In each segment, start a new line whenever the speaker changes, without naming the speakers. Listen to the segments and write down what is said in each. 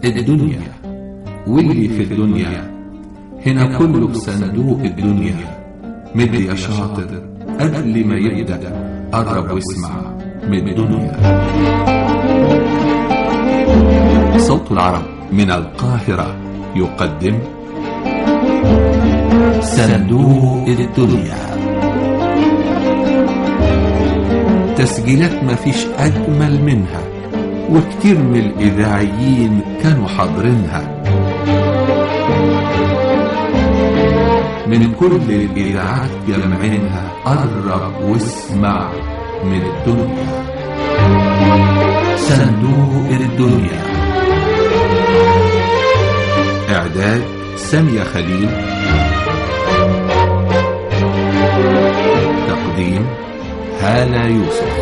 الدنيا واللي في الدنيا هنا كله بصندوق الدنيا مد يا شاطر قبل ما يبدأ قرب واسمع من الدنيا صوت العرب من القاهرة يقدم صندوق الدنيا تسجيلات مفيش أجمل منها وكتير من الإذاعيين كانوا حاضرينها من كل الإذاعات جمعينها قرب واسمع من الدنيا صندوق الدنيا إعداد سامية خليل تقديم هالة يوسف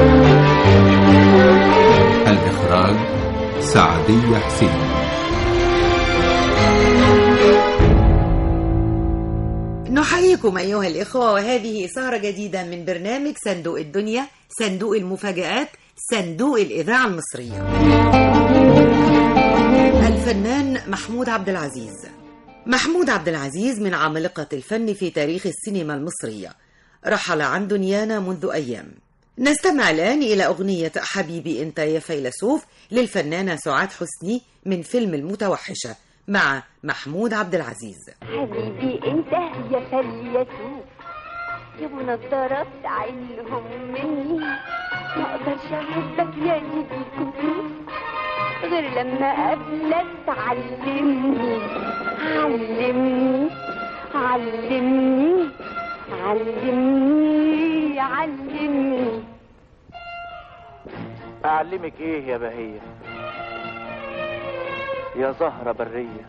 الإخراج سعدية حسين
نحييكم أيها الإخوة وهذه سهرة جديدة من برنامج صندوق الدنيا صندوق المفاجآت صندوق الإذاعة المصرية الفنان محمود عبد العزيز محمود عبد العزيز من عمالقة الفن في تاريخ السينما المصرية رحل عن دنيانا منذ أيام نستمع الآن إلى أغنية حبيبي أنت يا فيلسوف للفنانة سعاد حسني من فيلم المتوحشة مع محمود عبد العزيز
حبيبي انت يا فليسوف يا ابو نضارات عينهم مني ما اقدرش احبك يا سيدي الكسوف غير لما اقابلك تعلمني علمني علمني علمني علمني
أعلمك إيه يا بهية يا زهرة برية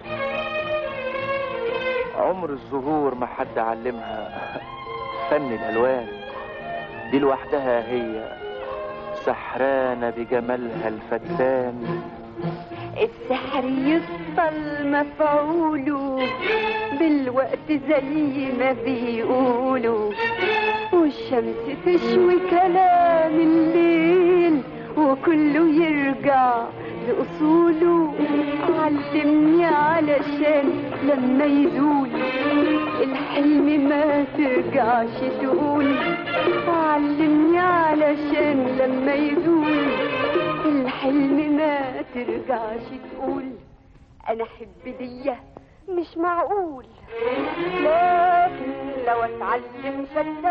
عمر الزهور ما حد علمها فن الألوان دي لوحدها هي سحرانة بجمالها الفتان
السحر يفضل مفعوله بالوقت زي ما بيقولوا والشمس تشوي كلام الليل وكله يرجع لأصوله علمني علشان لما يزول الحلم ما ترجعش تقول علمني علشان لما يزول الحلم ما ترجعش تقول انا احب ديه مش معقول لكن لو اتعلم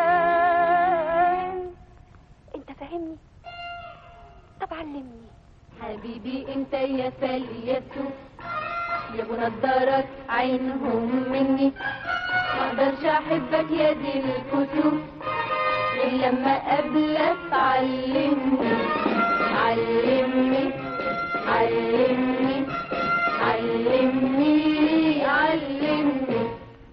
فتان انت فاهمني طب علمني
حبيبي انت يا فليسوف يا ابو نضارات عينهم مني ما اقدرش احبك يا دي الكسوف غير لما اقابلك علمني علمني علمني علمني علمني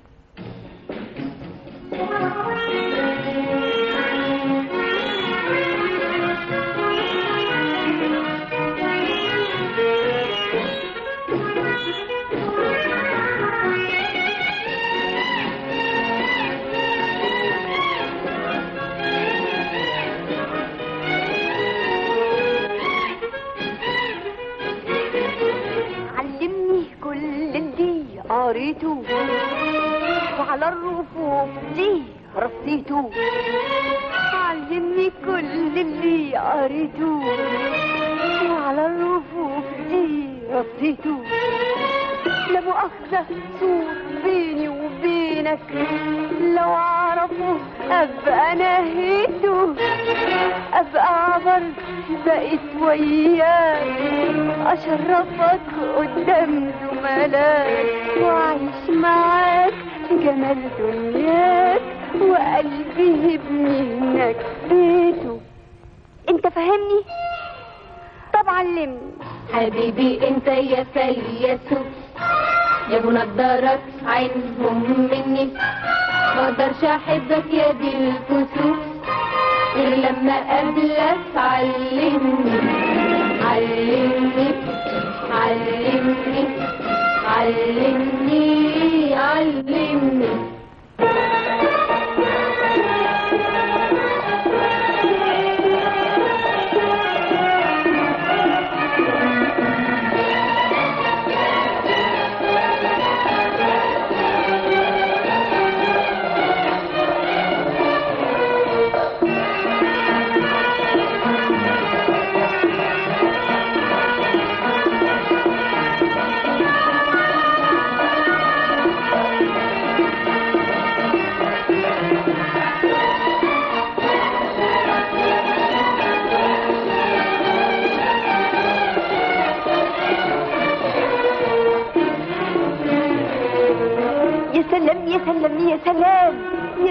علمني كل اللي قريته وعلى الرفوف دي رصيته علمني كل اللي قريته وعلى الرفوف دي رصيته لا مؤاخذة سور بيني وبينك لو اعرفه ابقى نهيته ابقى عبر بقيت وياك اشرفك قدام زملاك واعيش معاك في جمال دنياك وقلبي يبني هناك بيته انت فاهمني طب علمني
حبيبي انت يا فليسوف يا ابو نضارات عينهم مني ما اقدرش احبك يا دي الكسوف غير لما اقابلك علمني علمني علمني علمني علمني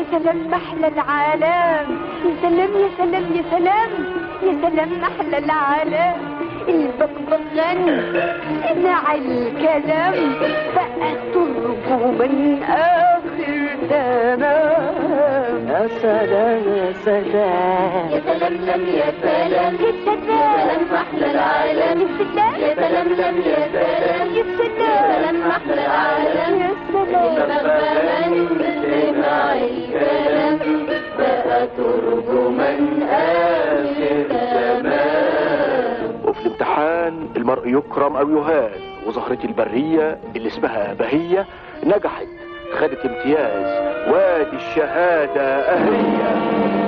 يا سلام محلى العالم يا سلام يا سلام يا سلام يا سلام محلى العالم البغبغان سمع الكلام بقى ترجو من آخر تمام
يا سلام يا سلام
يا سلام لم يا سلام
يا سلام
محلى العالم
يا سلام
يا سلام لم يا سلام
يا سلام
سلام محلى العالم
يا سلام
بغبغان سمع الكلام بقى ترجو من آخر تمام
وفي الامتحان المرء يكرم او يهان وزهرة البرية اللي اسمها بهية نجحت خدت امتياز وادي الشهادة اهية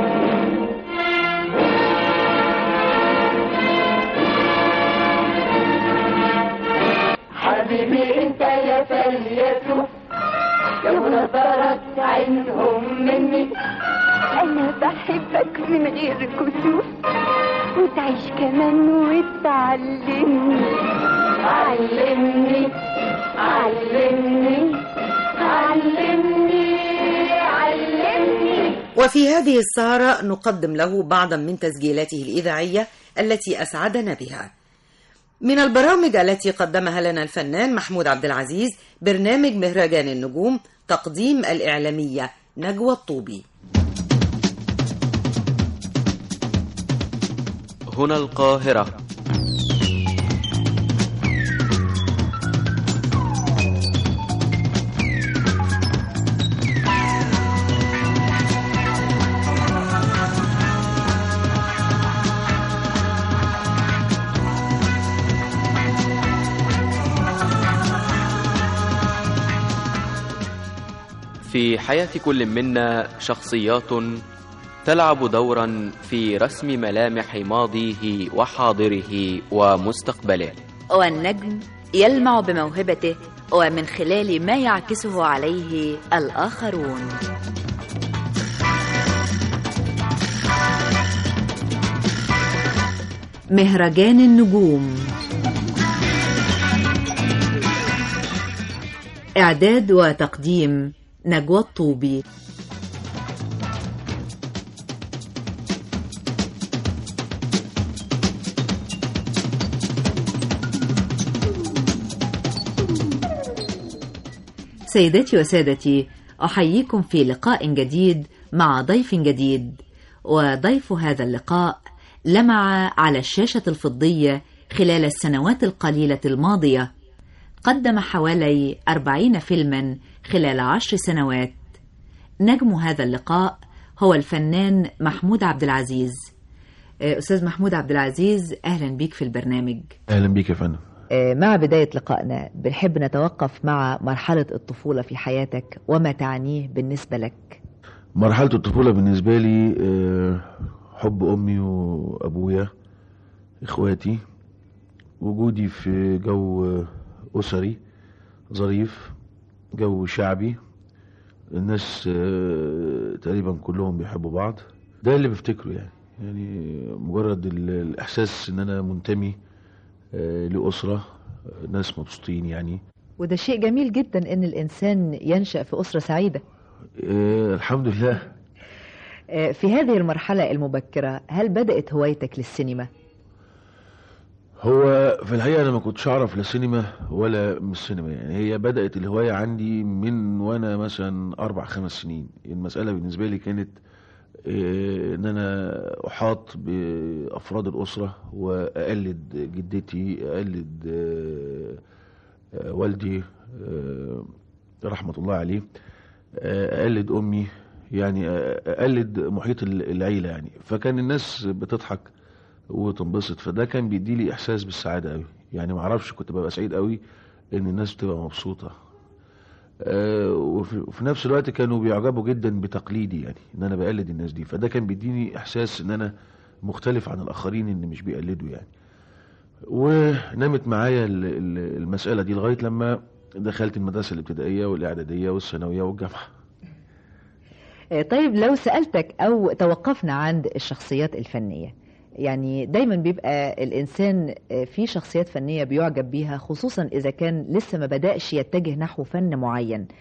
حبيبي انت يا فيلسوف يا منظرة عينهم مني
أنا بحبك من غير كسوف وتعيش كمان وتعلمني
علمني علمني علمني علمني
وفي هذه السهرة نقدم له بعضا من تسجيلاته الإذاعية التي أسعدنا بها من البرامج التي قدمها لنا الفنان محمود عبد العزيز برنامج مهرجان النجوم تقديم الإعلامية نجوى الطوبي
هنا القاهرة في حياة كل منا شخصيات تلعب دورا في رسم ملامح ماضيه وحاضره ومستقبله
والنجم يلمع بموهبته ومن خلال ما يعكسه عليه الآخرون مهرجان النجوم إعداد وتقديم نجوى الطوبي سيداتي وسادتي احييكم في لقاء جديد مع ضيف جديد وضيف هذا اللقاء لمع على الشاشه الفضيه خلال السنوات القليله الماضيه قدم حوالي أربعين فيلما خلال عشر سنوات نجم هذا اللقاء هو الفنان محمود عبد العزيز آه، أستاذ محمود عبد العزيز أهلا بيك في البرنامج
اهلا بيك يا فندم
مع بداية لقائنا بنحب نتوقف مع مرحلة الطفولة في حياتك وما تعنيه بالنسبة لك
مرحله الطفوله بالنسبه لي آه، حب امي وابويا اخواتي وجودي في جو اسري ظريف جو شعبي الناس آه، تقريبا كلهم بيحبوا بعض ده اللي بفتكره يعني يعني مجرد ال- الاحساس ان انا منتمي آه، لاسره آه، ناس مبسوطين يعني
وده شيء جميل جدا ان الانسان ينشأ في أسرة سعيدة
آه، الحمد لله
آه، في هذه المرحلة المبكرة هل بدأت هوايتك للسينما؟
هو في الحقيقة أنا ما كنتش أعرف لا سينما ولا مش سينما يعني هي بدأت الهواية عندي من وأنا مثلا أربع خمس سنين المسألة بالنسبة لي كانت آه، إن أنا أحاط بأفراد الأسرة وأقلد جدتي أقلد آه، آه، والدي آه، رحمة الله عليه آه، أقلد أمي يعني آه، أقلد محيط العيلة يعني فكان الناس بتضحك وتنبسط فده كان بيدي لي احساس بالسعاده قوي يعني ما اعرفش كنت ببقى سعيد قوي ان الناس بتبقى مبسوطه آه، وفي وفي نفس الوقت كانوا بيعجبوا جدا بتقليدي يعني ان انا بقلد الناس دي فده كان بيديني احساس ان انا مختلف عن الاخرين ان مش بيقلدوا يعني ونمت معايا ال- ال- المساله دي لغايه لما دخلت المدرسه الابتدائيه والاعداديه والثانويه والجامعه
آه، طيب لو سألتك أو توقفنا عند الشخصيات الفنية يعني دايما بيبقى الإنسان آه، في شخصيات فنية بيعجب بيها خصوصا إذا كان لسه ما بدأش يتجه نحو فن معين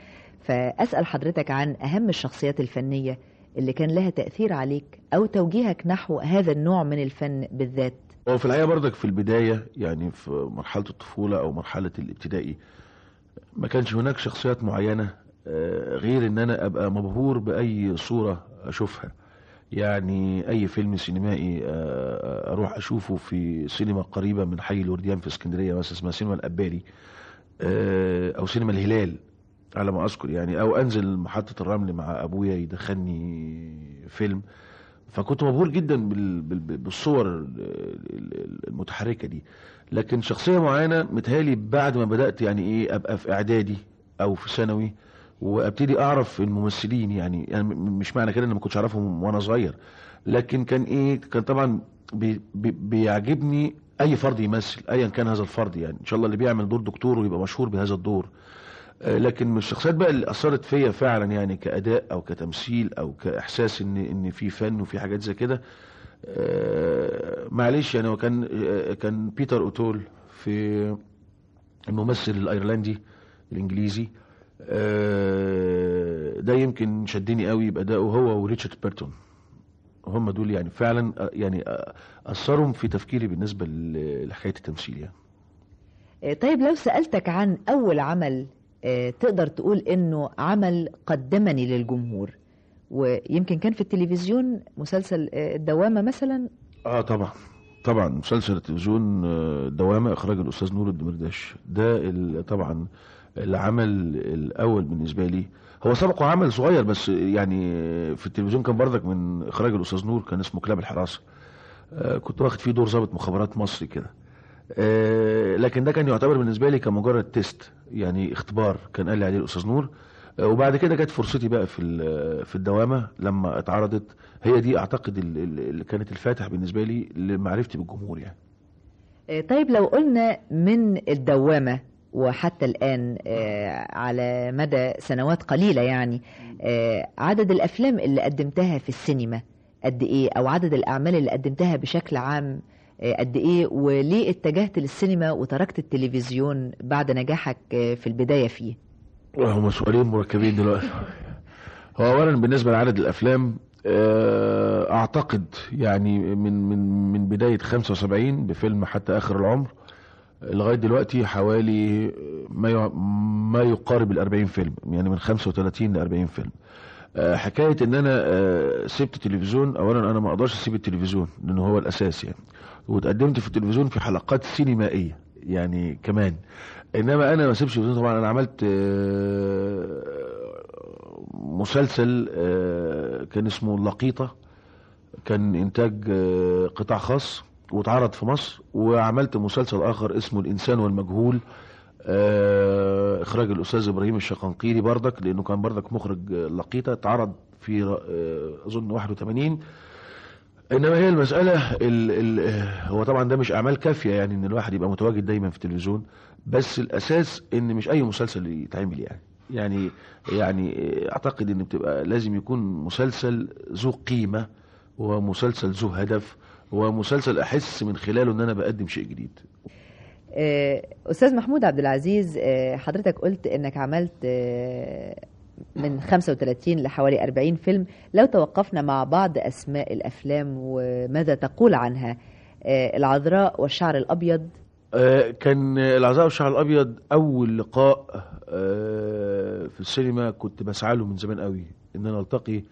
فأسأل حضرتك عن أهم الشخصيات الفنية اللي كان لها تأثير عليك أو توجيهك نحو هذا النوع من الفن بالذات
هو في الحقيقه برضك في البدايه يعني في مرحله الطفوله او مرحله الابتدائي ما كانش هناك شخصيات معينه آه، غير ان انا ابقى مبهور باي صوره اشوفها يعني اي فيلم سينمائي آه، اروح اشوفه في سينما قريبه من حي الورديان في اسكندريه مثلا اسمها سينما الاباري آه، او سينما الهلال على ما اذكر يعني او انزل محطه الرمل مع ابويا يدخلني فيلم فكنت مبهور جدا بال- بال- بالصور ال- ال- المتحركه دي لكن شخصيه معينه متهيألي بعد ما بدات يعني ايه ابقى في اعدادي او في ثانوي وابتدي اعرف الممثلين يعني, يعني م- مش معنى كده ان ما كنتش اعرفهم وانا صغير لكن كان ايه كان طبعا بي بي بيعجبني اي فرد يمثل ايا كان هذا الفرد يعني ان شاء الله اللي بيعمل دور دكتور ويبقى مشهور بهذا الدور آه، لكن من الشخصيات بقى اللي اثرت فيا فعلا يعني كاداء او كتمثيل او كاحساس ان ان في فن وفي حاجات زي كده آه، معلش يعني هو كان آه، كان بيتر اوتول في الممثل الايرلندي الانجليزي آه، ده يمكن شدني قوي بادائه هو وريتشارد بيرتون هم دول يعني فعلا آه، يعني آه، اثروا في تفكيري بالنسبه ل- لحكايه التمثيل يعني
آه، طيب لو سألتك عن أول عمل آه، تقدر تقول إنه عمل قدمني للجمهور ويمكن كان في التلفزيون مسلسل آه، الدوامة مثلا
اه طبعا طبعا مسلسل التلفزيون آه، دوامه اخراج الاستاذ نور الدمرداش ده ال- طبعا العمل الاول بالنسبه لي هو سبقه عمل صغير بس يعني في التلفزيون كان بردك من اخراج الاستاذ نور كان اسمه كلاب الحراسه آه، كنت واخد فيه دور ضابط مخابرات مصري كده آه، لكن ده كان يعتبر بالنسبه لي كمجرد تيست يعني اختبار كان قال لي عليه الاستاذ نور آه، وبعد كده جت فرصتي بقى في ال- في الدوامه لما اتعرضت هي دي اعتقد ال- ال- اللي كانت الفاتح بالنسبه لي لمعرفتي بالجمهور يعني
آه، طيب لو قلنا من الدوامة وحتى الآن آه، على مدى سنوات قليلة يعني آه، عدد الأفلام اللي قدمتها في السينما قد إيه أو عدد الأعمال اللي قدمتها بشكل عام آه، قد إيه وليه اتجهت للسينما وتركت التلفزيون بعد نجاحك آه، في البداية فيه
هم سؤالين مركبين دلوقتي هو اولا بالنسبه لعدد الافلام آه، اعتقد يعني من من من بدايه 75 بفيلم حتى اخر العمر لغايه دلوقتي حوالي ما يع- ما يقارب ال 40 فيلم يعني من 35 ل 40 فيلم آه، حكايه ان انا آه، سبت التلفزيون اولا انا ما اقدرش اسيب التلفزيون لانه هو الاساس يعني واتقدمت في التلفزيون في حلقات سينمائيه يعني كمان انما انا ما سيبش التلفزيون طبعا انا عملت آه، مسلسل آه، كان اسمه اللقيطه كان انتاج آه، قطاع خاص واتعرض في مصر وعملت مسلسل اخر اسمه الانسان والمجهول آه، اخراج الاستاذ ابراهيم الشقنقيري بردك لانه كان بردك مخرج آه، لقيطه اتعرض في آه، اظن 81 انما هي المساله ال ال آه، هو طبعا ده مش اعمال كافيه يعني ان الواحد يبقى متواجد دايما في التلفزيون بس الاساس ان مش اي مسلسل يتعمل يعني يعني يعني اعتقد ان بتبقى لازم يكون مسلسل ذو قيمه ومسلسل ذو هدف ومسلسل احس من خلاله ان انا بقدم شيء جديد
آه، أستاذ محمود عبد العزيز آه، حضرتك قلت إنك عملت آه، من 35 لحوالي 40 فيلم لو توقفنا مع بعض أسماء الأفلام وماذا تقول عنها آه، العذراء والشعر الأبيض
آه، كان العذاب والشعر الابيض اول لقاء آه، في السينما كنت بسعى له من زمان قوي ان انا التقي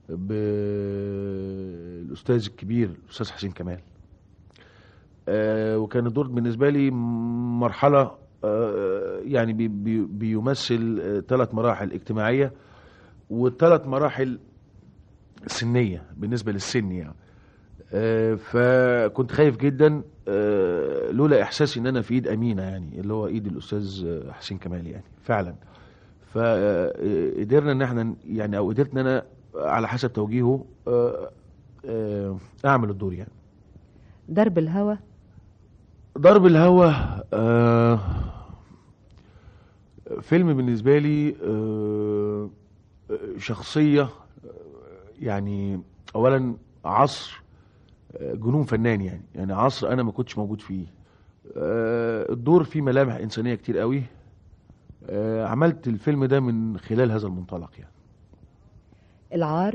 بالاستاذ الكبير الاستاذ حسين كمال آه، وكان الدور بالنسبه لي مرحله آه، يعني بي- بي- بيمثل ثلاث مراحل اجتماعيه وثلاث مراحل سنيه بالنسبه للسن يعني آه، فكنت خايف جدا آه، لولا احساسي ان انا في ايد امينه يعني اللي هو ايد الاستاذ آه، حسين كمال يعني فعلا فقدرنا ان احنا يعني او قدرت ان انا على حسب توجيهه آه، آه، اعمل الدور يعني
درب الهوى
ضرب الهوى آه، فيلم بالنسبة لي آه، شخصية آه، يعني أولا عصر آه، جنون فنان يعني يعني عصر أنا ما كنتش موجود فيه آه، الدور فيه ملامح إنسانية كتير قوي آه، عملت الفيلم ده من خلال هذا المنطلق يعني
العار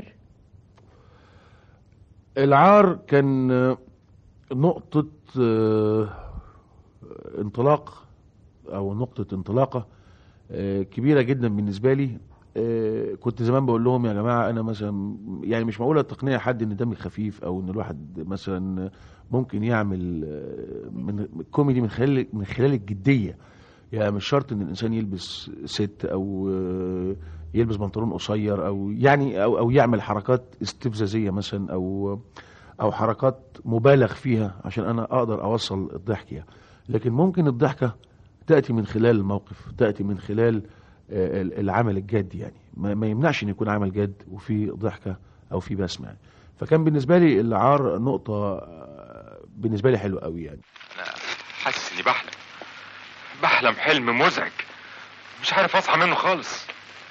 العار كان آه، نقطة آه، انطلاق أو نقطة انطلاقة آه، كبيرة جدا بالنسبة لي آه، كنت زمان بقول لهم يا جماعة أنا مثلا يعني مش معقولة تقنية حد إن دمي خفيف أو إن الواحد مثلا ممكن يعمل آه، من كوميدي من خلال من خلال الجدية يعني مش شرط إن الإنسان يلبس ست أو آه، يلبس بنطلون قصير أو يعني أو أو يعمل حركات استفزازية مثلا أو او حركات مبالغ فيها عشان انا اقدر اوصل الضحك يعني. لكن ممكن الضحكه تاتي من خلال الموقف تاتي من خلال آه، ال- العمل الجاد يعني ما ما يمنعش ان يكون عمل جاد وفي ضحكه او في بسمه يعني. فكان بالنسبه لي العار نقطه آه، بالنسبه لي حلوه قوي يعني
انا حاسس اني بحلم بحلم حلم مزعج مش عارف اصحى منه خالص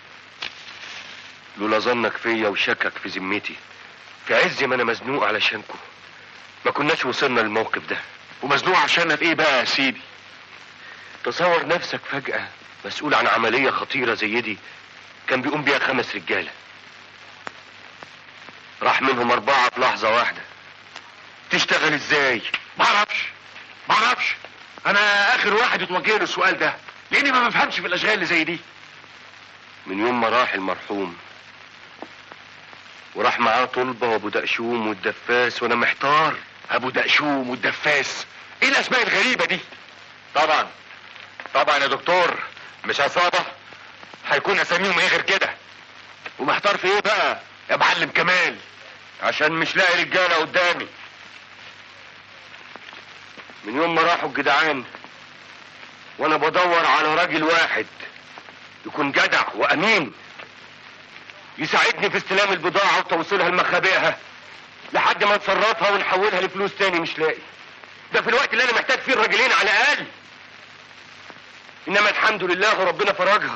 لولا ظنك فيا وشكك في ذمتي في عز ما انا مزنوق علشانكم ما كناش وصلنا للموقف ده
ومزنوق عشاننا في ايه بقى يا سيدي
تصور نفسك فجأة مسؤول عن عملية خطيرة زي دي كان بيقوم بيها خمس رجالة راح منهم أربعة في لحظة واحدة تشتغل ازاي؟
معرفش معرفش انا اخر واحد اتوجه له السؤال ده لاني ما بفهمش في الاشغال اللي زي دي
من يوم ما راح المرحوم وراح معاه طلبة وابو دقشوم والدفاس وانا محتار
ابو دقشوم والدفاس ايه الاسماء الغريبه دي طبعا طبعا يا دكتور مش عصابه هيكون اساميهم ايه غير كده ومحتار في ايه بقى يا معلم كمال
عشان مش لاقي رجالة قدامي من يوم ما راحوا الجدعان وانا بدور على راجل واحد يكون جدع وامين يساعدني في استلام البضاعة وتوصيلها لمخابئها لحد ما نصرفها ونحولها لفلوس تاني مش لاقي ده في الوقت اللي انا محتاج فيه الراجلين على الاقل انما الحمد لله ربنا فرجها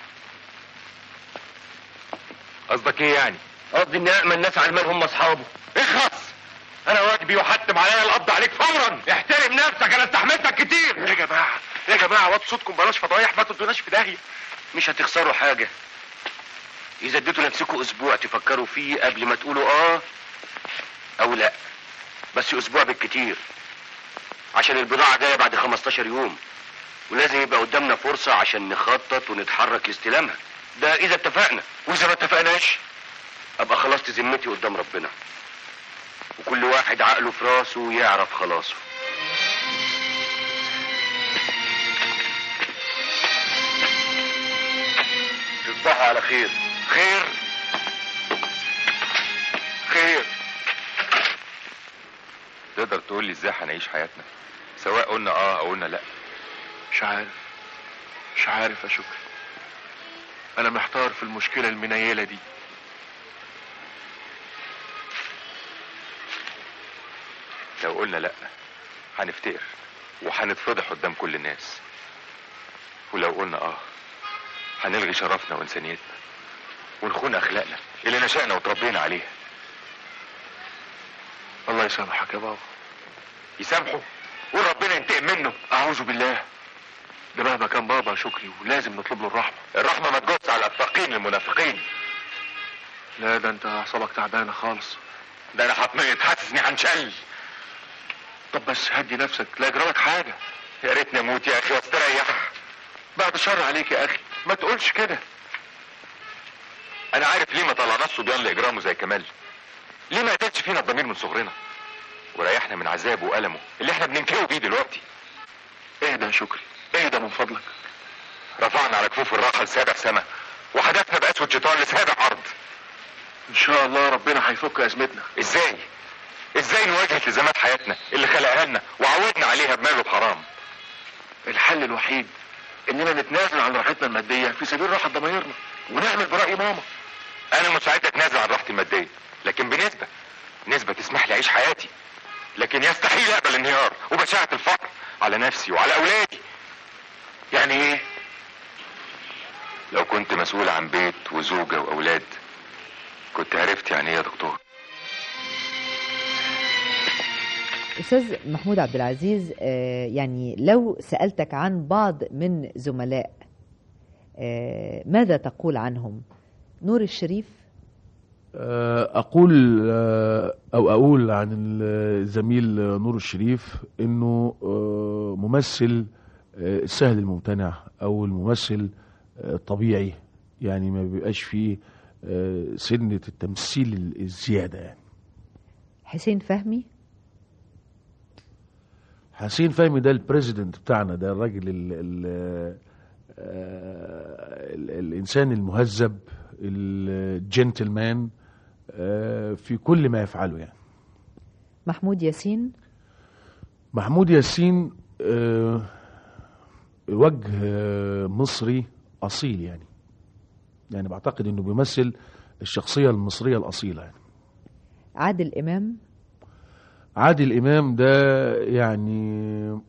قصدك ايه يعني
قصدي اني امن الناس على المال هم اصحابه
اخلص انا واجبي وحتم عليا القبض عليك فورا
احترم نفسك انا استحملتك كتير
يا جماعه يا جماعه وطوا صوتكم بلاش فضايح ما تدوناش في داهيه
مش هتخسروا حاجة إذا اديتوا نفسكم أسبوع تفكروا فيه قبل ما تقولوا آه أو لا بس أسبوع بالكتير عشان البضاعة جاية بعد 15 يوم ولازم يبقى قدامنا فرصة عشان نخطط ونتحرك لاستلامها ده إذا اتفقنا
واذا ما اتفقناش
أبقى خلصت ذمتي قدام ربنا وكل واحد عقله في راسه يعرف خلاصه تصبحوا على خير
خير خير تقدر تقول لي ازاي هنعيش حياتنا سواء قلنا اه او قلنا لا
مش عارف مش عارف يا شكري انا محتار في المشكلة المنيلة دي
لو قلنا لا هنفتقر وهنتفضح قدام كل الناس ولو قلنا اه هنلغي شرفنا وانسانيتنا ونخون اخلاقنا اللي نشأنا وتربينا عليها
الله يسامحك يا بابا
يسامحه قول ربنا ينتقم منه
اعوذ بالله ده مهما كان بابا يا شكري ولازم نطلب له الرحمة
الرحمة ما تجوز على الفاقين المنافقين
لا ده انت اعصابك تعبانة خالص
ده انا هتميت حاسس اني هنشل
طب بس هدي نفسك لا يجرالك حاجة
يا ريتني اموت يا اخي واستريح
بعد الشر عليك يا اخي ما تقولش كده
انا عارف ليه ما طلعناش صبيان لاجرامه زي كمال ليه ما قتلش فينا الضمير من صغرنا وريحنا من عذابه وألمه اللي احنا بننكره بيه دلوقتي
اهدى يا شكري اهدى من فضلك
رفعنا على كفوف الراحة لسابع سما وحدثنا بأسود شيطان لسابع أرض
ان شاء الله ربنا هيفك ازمتنا
ازاي ازاي نواجه التزامات حياتنا اللي خلقها لنا وعودنا عليها بمال وبحرام
الحل الوحيد اننا نتنازل عن راحتنا المادية في سبيل راحة ضمايرنا ونعمل برأي ماما
انا مستعد اتنازل عن راحتي المادية لكن بنسبة نسبة تسمح لي اعيش حياتي لكن يستحيل اقبل انهيار وبشاعة الفقر على نفسي وعلى اولادي
يعني ايه
لو كنت مسؤول عن بيت وزوجة واولاد كنت عرفت يعني ايه يا دكتور
أستاذ محمود عبد العزيز آه، يعني لو سألتك عن بعض من زملاء آه، ماذا تقول عنهم نور الشريف
آه، أقول آه، أو أقول عن الزميل نور الشريف إنه آه، ممثل آه، السهل الممتنع أو الممثل آه، الطبيعي يعني ما بيبقاش فيه آه، سنة التمثيل الزيادة يعني
حسين فهمي
حسين فهمي ده البريزيدنت بتاعنا ده الراجل ال ال ال الإنسان المهذب الجنتلمان آه، في كل ما يفعله يعني
محمود ياسين
محمود ياسين آه، وجه آه، مصري أصيل يعني يعني بعتقد انه بيمثل الشخصية المصرية الأصيلة يعني
عادل إمام
عادل إمام ده يعني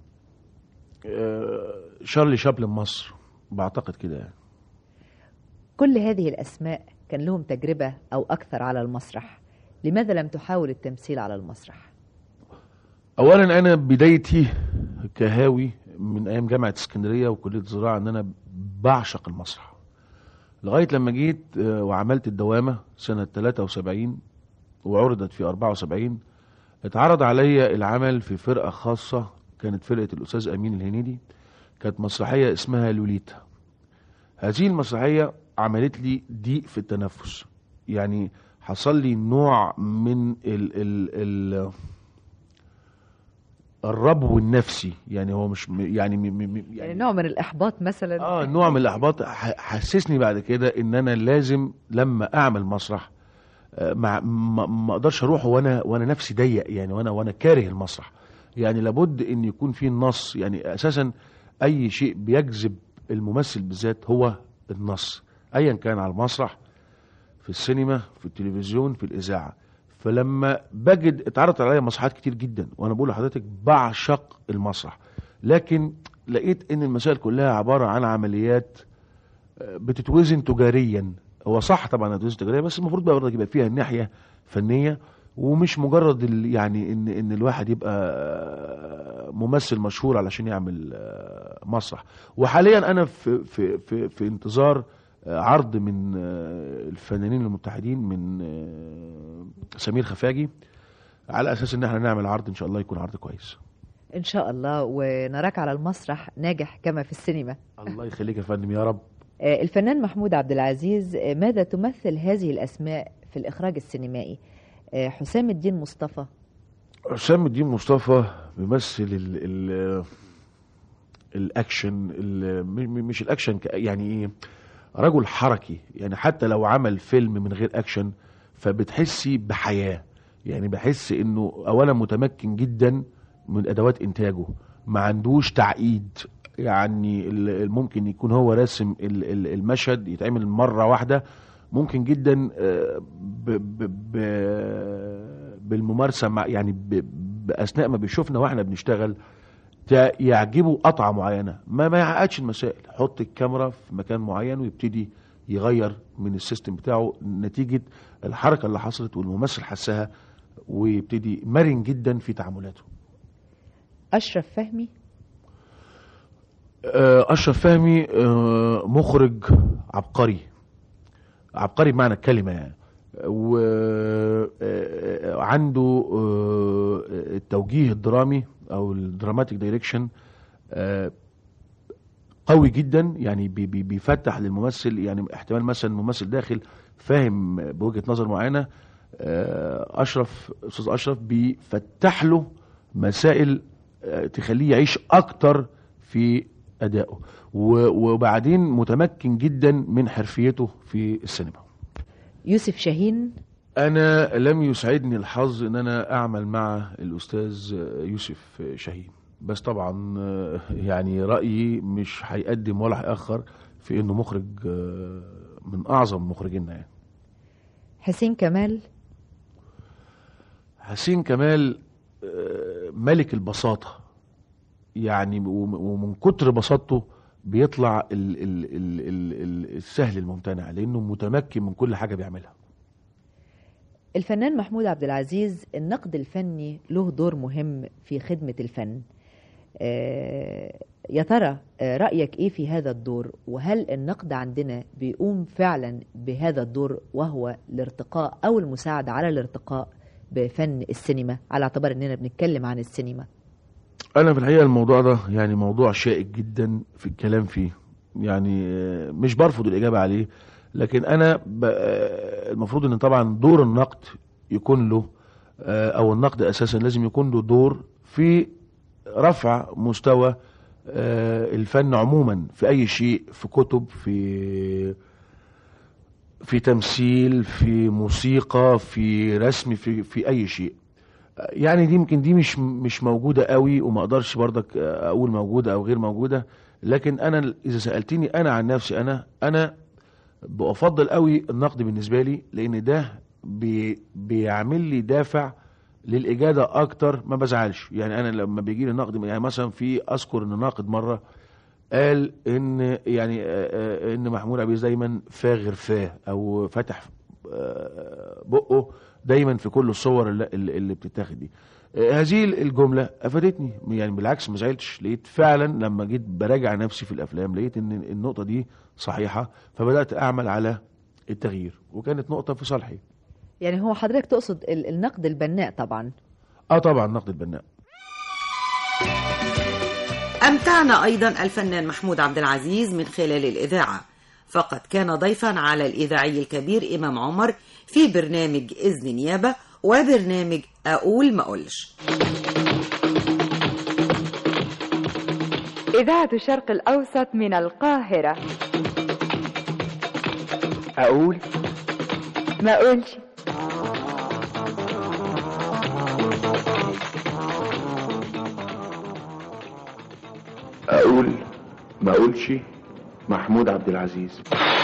آه، شارلي شابلن مصر بعتقد كده يعني
كل هذه الأسماء كان لهم تجربة أو أكثر على المسرح لماذا لم تحاول التمثيل على المسرح
اولا انا بدايتي كهاوي من ايام جامعه اسكندريه وكليه الزراعه ان انا بعشق المسرح لغايه لما جيت آه، وعملت الدوامه سنه 73 وعرضت في 74 اتعرض عليا العمل في فرقه خاصه كانت فرقه الاستاذ امين الهنيدي كانت مسرحيه اسمها لوليتا هذه المسرحيه عملت لي ضيق في التنفس يعني حصل لي نوع من ال ال ال الربو النفسي يعني هو مش م- يعني م- م- م-
يعني نوع من الإحباط مثلا
اه نوع من الاحباط ح- حسسني بعد كده ان انا لازم لما اعمل مسرح آه، مع ما ما اقدرش اروح وانا وانا نفسي ضيق يعني وانا وانا كاره المسرح يعني لابد ان يكون في نص يعني اساسا اي شيء بيجذب الممثل بالذات هو النص ايا كان على المسرح في السينما في التلفزيون في الاذاعه فلما بجد اتعرضت عليا مسرحيات كتير جدا وانا بقول لحضرتك بعشق المسرح لكن لقيت ان المسائل كلها عباره عن عمليات آه، بتتوزن تجاريا هو صح طبعا تتوزن تجاريا بس المفروض بقى برضه يبقى فيها الناحيه فنيه ومش مجرد ال- يعني ان ان الواحد يبقى آه، ممثل مشهور علشان يعمل آه، مسرح وحاليا انا في في في, في انتظار آه، عرض من آه، الفنانين المتحدين من آه، سمير خفاجي على اساس ان احنا نعمل عرض ان شاء الله يكون عرض كويس
إن شاء الله ونراك على المسرح ناجح كما في السينما
الله يخليك يا فندم يا رب
آه، الفنان محمود عبد العزيز آه، ماذا تمثل هذه الأسماء في الإخراج السينمائي آه، حسام الدين مصطفى
حسام الدين مصطفى بيمثل ال ال الاكشن ال م- م- مش الاكشن ك- يعني ايه رجل حركي يعني حتى لو عمل فيلم من غير اكشن فبتحسي بحياه يعني بحس انه اولا متمكن جدا من ادوات انتاجه ما عندوش تعقيد يعني ال- ال- ممكن يكون هو راسم ال- ال- المشهد يتعمل مره واحده ممكن جدا آه، ب ب ب بالممارسه مع يعني ب باثناء ما بيشوفنا واحنا بنشتغل تع- يعجبه قطعه معينه ما ما يعقدش المسائل حط الكاميرا في مكان معين ويبتدي يغير من السيستم بتاعه نتيجه الحركه اللي حصلت والممثل حسها ويبتدي مرن جدا في تعاملاته
أشرف فهمي
آه، اشرف فهمي آه، مخرج عبقري عبقري بمعنى الكلمه يعني وعنده التوجيه الدرامي او الدراماتيك دايركشن قوي جدا يعني بي- بي- بيفتح للممثل يعني احتمال مثلا ممثل داخل فاهم بوجهه نظر معينه آه، اشرف استاذ اشرف بيفتح له مسائل آه، تخليه يعيش اكتر في ادائه و- وبعدين متمكن جدا من حرفيته في السينما
يوسف شاهين
انا لم يسعدني الحظ ان انا اعمل مع الاستاذ يوسف شاهين بس طبعا آه، يعني رايي مش هيقدم ولا هيأخر في انه مخرج آه، من اعظم مخرجينا يعني
حسين كمال
حسين كمال آه، ملك البساطة يعني وم- ومن كتر بساطته بيطلع ال ال ال ال ال السهل الممتنع لأنه متمكن من كل حاجة بيعملها
الفنان محمود عبد العزيز النقد الفني له دور مهم في خدمة الفن آه، يا ترى آه، رأيك إيه في هذا الدور وهل النقد عندنا بيقوم فعلا بهذا الدور وهو الارتقاء أو المساعدة على الارتقاء بفن السينما على اعتبار أننا بنتكلم عن السينما
انا في الحقيقه الموضوع ده يعني موضوع شائك جدا في الكلام فيه يعني آه، مش برفض الاجابه عليه لكن انا ب- آه، المفروض ان طبعا دور النقد يكون له آه، او النقد اساسا لازم يكون له دور في رفع مستوى آه، الفن عموما في اي شيء في كتب في في تمثيل في موسيقى في رسم في في اي شيء يعني دي يمكن دي مش مش موجوده قوي وما اقدرش برضك اقول موجوده او غير موجوده لكن انا اذا سالتني انا عن نفسي انا انا بفضل قوي النقد بالنسبه لي لان ده بي بيعمل لي دافع للاجاده اكتر ما بزعلش يعني انا لما بيجي لي نقد يعني مثلا في اذكر ان ناقد مره قال ان يعني آه، آه، ان محمود عبيد دايما فاغر فاه او فتح آه، بقه دايما في كل الصور اللي, اللي بتتاخد دي آه، هذه الجمله افادتني يعني بالعكس ما زعلتش لقيت فعلا لما جيت براجع نفسي في الافلام لقيت ان النقطه دي صحيحه فبدات اعمل على التغيير وكانت نقطه في صالحي
يعني هو حضرتك تقصد ال- النقد البناء طبعا
اه طبعا نقد البناء
أمتعنا أيضا الفنان محمود عبد العزيز من خلال الإذاعة فقد كان ضيفا على الإذاعي الكبير إمام عمر في برنامج إذن نيابة وبرنامج أقول ما أقولش
إذاعة الشرق الأوسط من القاهرة
أقول
ما أقولش
أقول ما أقولش محمود عبد العزيز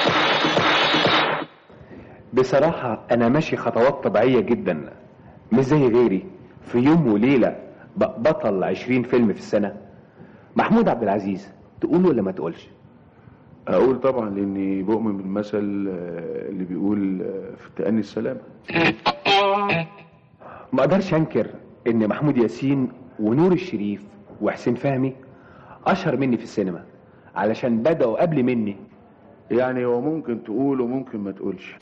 بصراحة أنا ماشي خطوات طبيعية جدا مش زي غيري في يوم وليلة ب- بطل عشرين فيلم في السنة محمود عبد العزيز تقول ولا ما تقولش
اقول طبعا لاني بؤمن بالمثل آه، اللي بيقول آه، في التأني السلامه
ما اقدرش انكر ان محمود ياسين ونور الشريف وحسين فهمي اشهر مني في السينما علشان بدأوا قبل مني
يعني هو ممكن تقول وممكن ما تقولش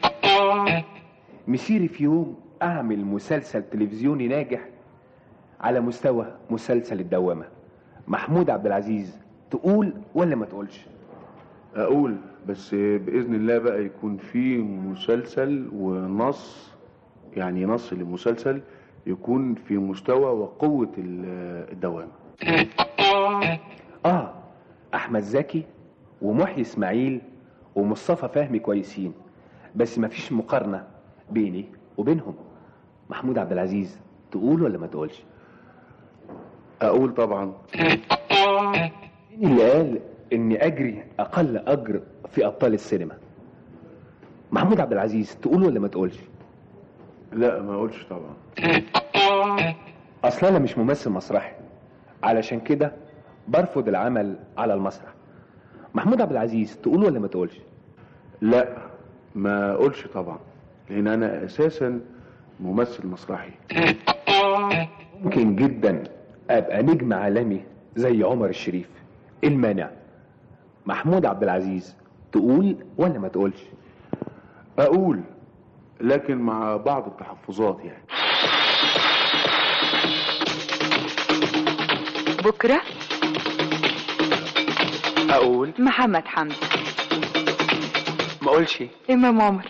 مسيري في يوم اعمل مسلسل تلفزيوني ناجح على مستوى مسلسل الدوامة محمود عبد العزيز تقول ولا ما تقولش
اقول بس باذن الله بقى يكون في مسلسل ونص يعني نص للمسلسل يكون في مستوى وقوه ال- الدوام
اه احمد زكي ومحيي اسماعيل ومصطفى فهمي كويسين بس مفيش مقارنة بيني وبينهم محمود عبد العزيز تقول ولا ما تقولش
اقول طبعا
مين اللي قال اني اجري اقل اجر في ابطال السينما محمود عبد العزيز تقول ولا ما تقولش
لا ما اقولش طبعا
اصلا انا مش ممثل مسرحي علشان كده برفض العمل على المسرح محمود عبد العزيز تقول ولا ما تقولش
لا ما اقولش طبعا لان انا اساسا ممثل مسرحي
ممكن جدا ابقى نجم عالمي زي عمر الشريف إيه المانع محمود عبد العزيز تقول ولا ما تقولش
اقول لكن مع بعض التحفظات يعني
بكرة
اقول
محمد حمدي
ما اقولش
إمام عمر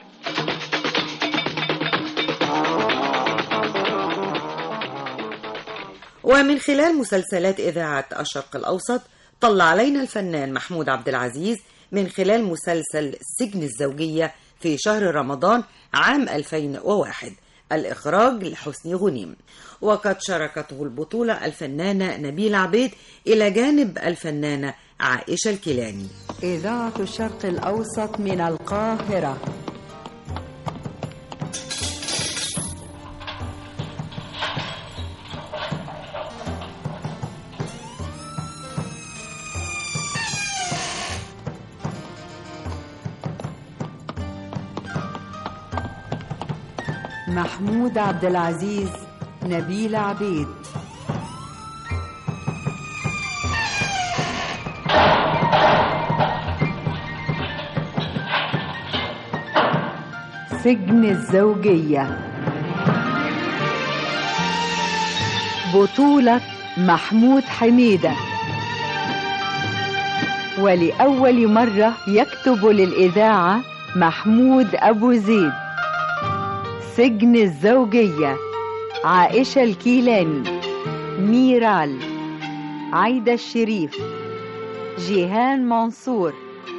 ومن خلال مسلسلات إذاعة الشرق الأوسط طلع علينا الفنان محمود عبد العزيز من خلال مسلسل سجن الزوجية في شهر رمضان عام 2001 الإخراج لحسني غنيم وقد شاركته البطولة الفنانة نبيل عبيد إلى جانب الفنانة عائشة الكيلاني
إذاعة الشرق الأوسط من القاهرة محمود عبد العزيز نبيل عبيد سجن الزوجية بطولة محمود حميدة ولأول مرة يكتب للإذاعة محمود أبو زيد سجن الزوجية عائشة الكيلاني ميرال عايدة الشريف جيهان منصور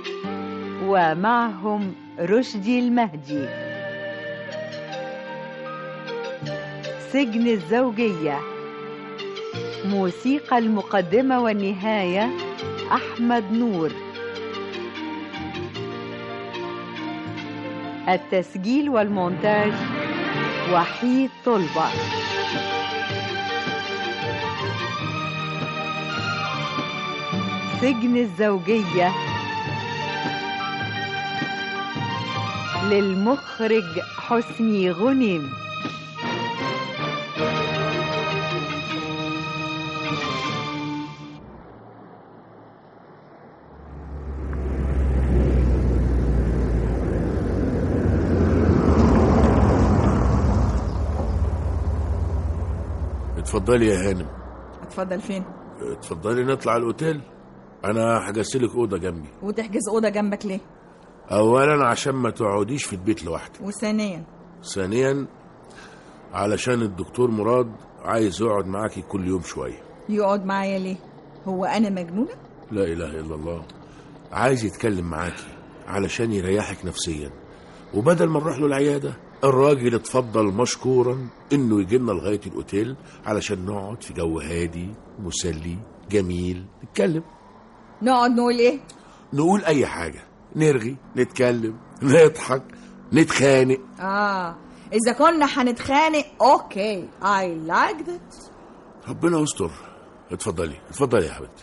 ومعهم رشدي المهدي سجن الزوجية موسيقى المقدمة والنهاية أحمد نور التسجيل والمونتاج وحيد طلبة سجن الزوجية للمخرج حسني غنيم
اتفضلي يا هانم
اتفضل فين
اتفضلي نطلع الاوتيل انا حجزت لك اوضه جنبي
وتحجز اوضه جنبك ليه
اولا عشان ما تقعديش في البيت لوحدك
وثانيا
ثانيا علشان الدكتور مراد عايز يقعد معاكي كل يوم شويه
يقعد معايا ليه هو انا مجنونه
لا اله الا الله عايز يتكلم معاكي علشان يريحك نفسيا وبدل ما نروح له العياده الراجل اتفضل مشكورا انه يجي لنا لغايه الاوتيل علشان نقعد في جو هادي مسلي جميل نتكلم
نقعد نقول ايه
نقول اي حاجه نرغي نتكلم نضحك نتخانق
اه اذا كنا هنتخانق اوكي اي لايك ذات
ربنا يستر اتفضلي اتفضلي يا حبيبتي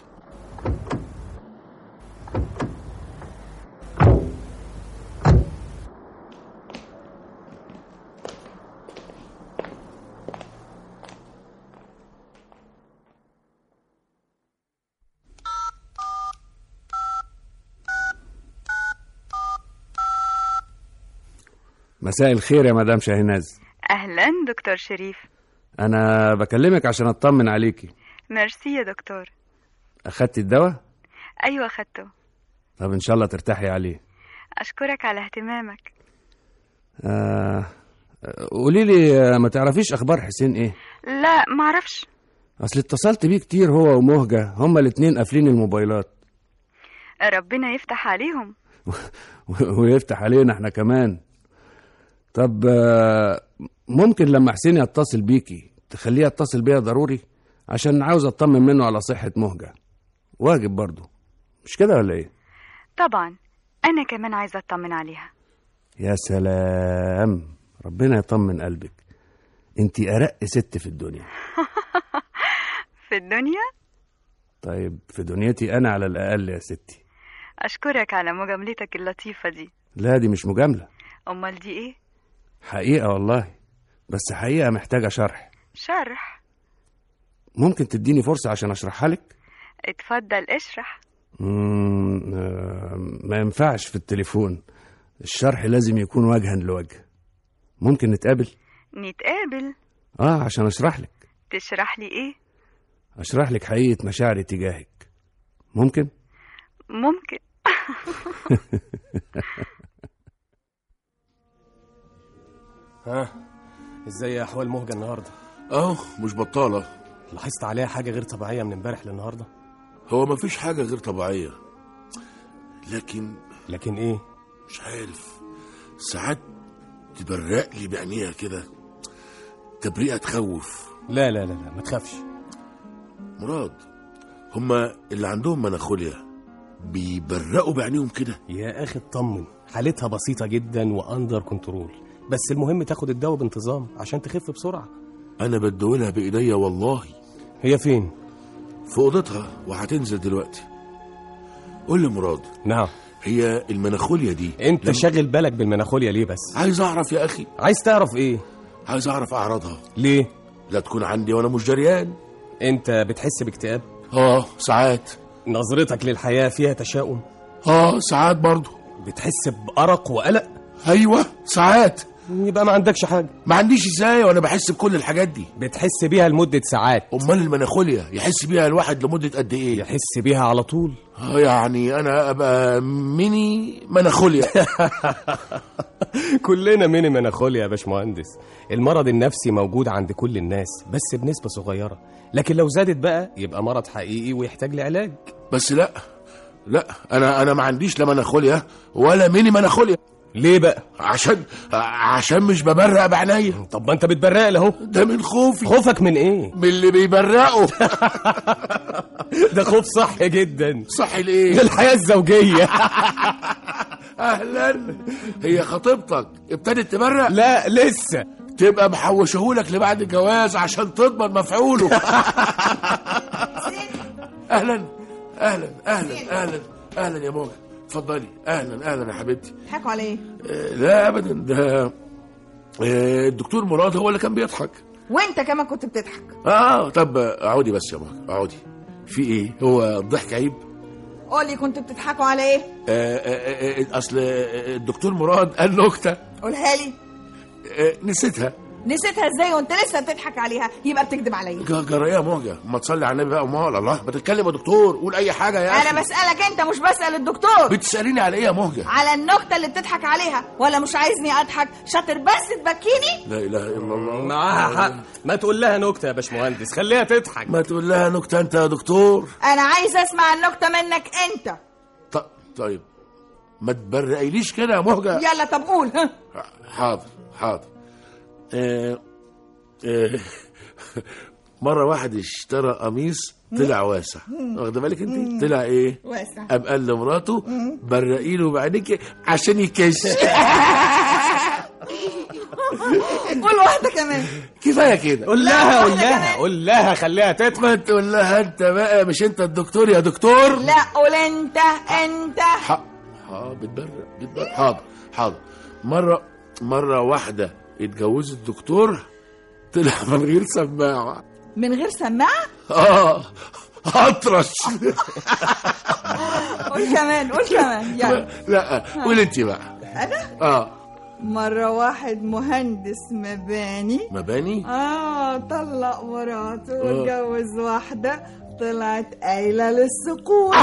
مساء الخير يا مدام شاهناز
أهلا دكتور شريف
انا بكلمك عشان اطمن عليكي
ميرسي يا دكتور
اخدتي الدواء
أيوة خدته
طب ان شاء الله ترتاحي عليه
أشكرك على اهتمامك
آه قولي لي آه، ما تعرفيش اخبار حسين ايه
لا معرفش
اصل اتصلت بيه كتير هو ومهجة هما الاتنين قافلين الموبايلات
ربنا يفتح عليهم
ويفتح علينا احنا كمان طب آه، ممكن لما حسين يتصل بيكي تخليه يتصل بيا ضروري عشان عاوز اطمن منه على صحة مهجة واجب برضه مش كده ولا ايه
طبعا أنا كمان عايزة أطمن عليها
يا سلام ربنا يطمن قلبك انتي ارق ست في الدنيا
في الدنيا
طيب في دنيتي انا على الاقل يا ستي
أشكرك على مجاملتك اللطيفة دي
لا دي مش مجاملة
أمال دي إيه
حقيقة والله بس حقيقة محتاجة شرح
شرح
ممكن تديني فرصة عشان اشرحها لك
اتفضل اشرح
مم، آه، ما ينفعش في التليفون الشرح لازم يكون وجها لوجه ممكن نتقابل
نتقابل
اه عشان اشرح لك
تشرح لي إيه
اشرح لك حقيقة مشاعري تجاهك ممكن
ممكن
ها ازاي احوال مهجة النهارده
اهو مش بطالة
لاحظت عليها حاجة غير طبيعية من امبارح للنهارده
هو مفيش حاجة غير طبيعية لكن
لكن ايه
مش عارف ساعات تبرق لي بعينيها كده تبريئة تخوف
لا لا لا لا ما تخافش
مراد هما اللي عندهم مناخوليا بيبرقوا بعينيهم كده
يا اخي اطمن حالتها بسيطة جدا واندر كنترول بس المهم تاخد الدواء بانتظام عشان تخف بسرعة
انا بدولها بايديا والله
هي فين
في اوضتها وهتنزل دلوقتي قول لي مراد
نعم
هي المناخوليا دي
انت
لما-
شاغل بالك بالمناخوليا ليه بس
عايز اعرف يا اخي
عايز تعرف ايه
عايز اعرف اعراضها
ليه
لا تكون عندي وانا مش دريان
انت بتحس باكتئاب
اه ساعات
نظرتك للحياة فيها تشاؤم
اه ساعات برضو
بتحس بأرق وقلق
ايوه ساعات
يبقى ما عندكش حاجه
ما عنديش ازاي وانا بحس بكل الحاجات دي
بتحس بيها لمده ساعات
امال المناخوليا يحس بيها الواحد لمده قد ايه
يحس بيها على طول
اه يعني انا ابقى ميني مناخوليا
كلنا ميني مناخوليا يا باشمهندس المرض النفسي موجود عند كل الناس بس بنسبه صغيره لكن لو زادت بقى يبقى مرض حقيقي ويحتاج لعلاج
بس لا لا انا انا ما عنديش لا مناخوليا ولا ميني مناخوليا
ليه بقى
عشان عشان مش ببرق بعينيا
طب ما انت بتبرق له اهو
ده من خوفي
خوفك من ايه
من اللي بيبرقوا
ده خوف صحي جدا
صحي ليه
الحياه الزوجيه
اهلا هي خطيبتك ابتدت تبرق
لا لسه
تبقى محوشهولك لبعد الجواز عشان تضمن مفعوله اهلا اهلا اهلا اهلا اهلا يا موجة اتفضلي اهلا اهلا يا حبيبتي
تضحكوا على ايه
آه، لا ابدا ده آه، الدكتور مراد هو اللي كان بيضحك
وانت كمان كنت بتضحك
اه طب اقعدي بس يا موجة اقعدي في ايه هو الضحك عيب
قولي كنتوا بتضحكوا على ايه
آه، آه، آه، اصل آه، الدكتور مراد قال نكته
قولها لي
آه، نسيتها
نسيتها ازاي وانت لسه بتضحك عليها يبقى بتكذب عليا
ج- جرايه موجة ما تصلي على النبي بقى امال الله ما تتكلم يا دكتور قول اي حاجه يا
انا
اخي
بسالك انت مش بسال الدكتور
بتساليني على ايه يا موجة
على النكته اللي بتضحك عليها ولا مش عايزني اضحك شاطر بس تبكيني
لا اله الا الله
معاها حق ما تقول لها نكته يا باشمهندس خليها تضحك
ما تقول لها نكته انت يا دكتور
انا عايز اسمع النكته منك انت
ط- طيب ما تبرقيليش كده يا مهجة
يلا طب قول ها
حاضر حاضر آه آه مرة واحد اشترى قميص طلع واسع واخده بالك انت طلع ايه
واسع
قام قال لمراته برقي له بعينيك عشان يكش
قول واحده كمان
كفايه كده
قول لها قول لها قول لها خليها تضحك
ما تقول لها انت بقى مش انت الدكتور يا دكتور
لا قول انت انت
ح- اه بتبرق بتبرق حاضر حاضر مرة مرة واحدة اتجوزت دكتور طلع من غير سماعة
من غير سماعه
اه اطرش
قول كمان قول كمان يلا
لا قول انت بقى
انا
اه
مرة واحد مهندس مباني
مباني
اه طلق مراته
آه.
واتجوز واحدة طلعت قايلة للسقوط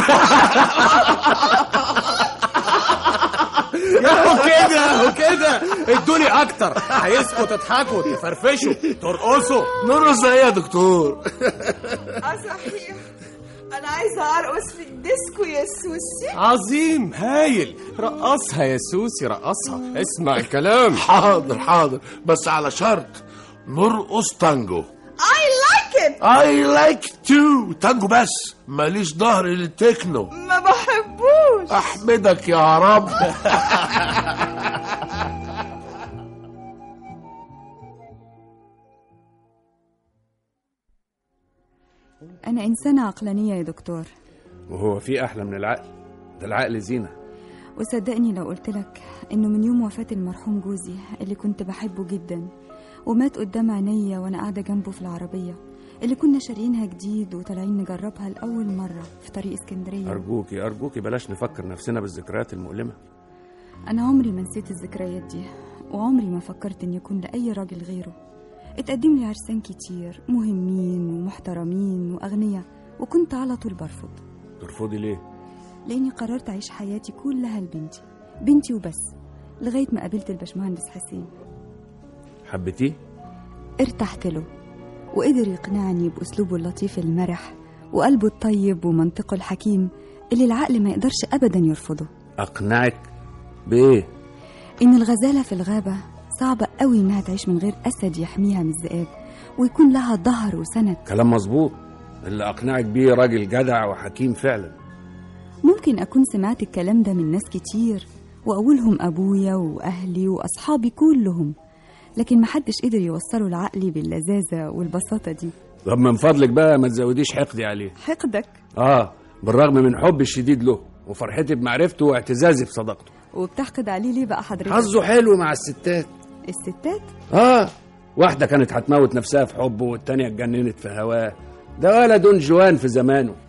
وكده وكده ادوني اكتر عايزكم تضحكوا تفرفشوا ترقصوا
نرقص ايه يا دكتور
اه صحيح انا عايزة ارقص في الديسكو يا سوسي
عظيم هايل رقصها يا سوسي رقصها اسمع الكلام
حاضر حاضر بس على شرط نرقص تانجو
I like it
I like to تانجو بس ماليش ظهر للتكنو
ما بحبوش
احمدك يا رب
أنا إنسانة عقلانية يا دكتور
وهو في أحلى من العقل ده العقل زينة
وصدقني لو قلت لك إنه من يوم وفاة المرحوم جوزي اللي كنت بحبه جدا ومات قدام عينيا وأنا قاعدة جنبه في العربية اللي كنا شاريينها جديد وطالعين نجربها لأول مرة في طريق اسكندرية
أرجوكي أرجوكي بلاش نفكر نفسنا بالذكريات المؤلمة
أنا عمري ما نسيت الذكريات دي وعمري ما فكرت إن يكون لأي راجل غيره اتقدم لي عرسان كتير مهمين ومحترمين وأغنياء وكنت على طول برفض
ترفضي ليه؟
لأني قررت أعيش حياتي كلها لبنتي بنتي وبس لغاية ما قابلت الباشمهندس حسين
حبيتيه؟
ارتحت له وقدر يقنعني بأسلوبه اللطيف المرح وقلبه الطيب ومنطقه الحكيم اللي العقل ما يقدرش أبدا يرفضه
أقنعك بإيه؟
إن الغزالة في الغابة صعبة قوي إنها تعيش من غير أسد يحميها من الذئاب ويكون لها ظهر وسند
كلام مظبوط اللي أقنعك بيه راجل جدع وحكيم فعلا
ممكن أكون سمعت الكلام ده من ناس كتير وأولهم أبويا وأهلي وأصحابي كلهم لكن محدش قدر يوصله لعقلي باللذاذة والبساطة دي
طب من فضلك بقى ما تزوديش حقدي عليه
حقدك
آه بالرغم من حبي الشديد له وفرحتي بمعرفته واعتزازي بصداقته
وبتحقد عليه ليه بقى حضرتك
حظه حلو مع الستات
الستات
آه واحدة كانت هتموت نفسها في حبه والتانية اتجننت في هواه ده ولا دون جوان في زمانه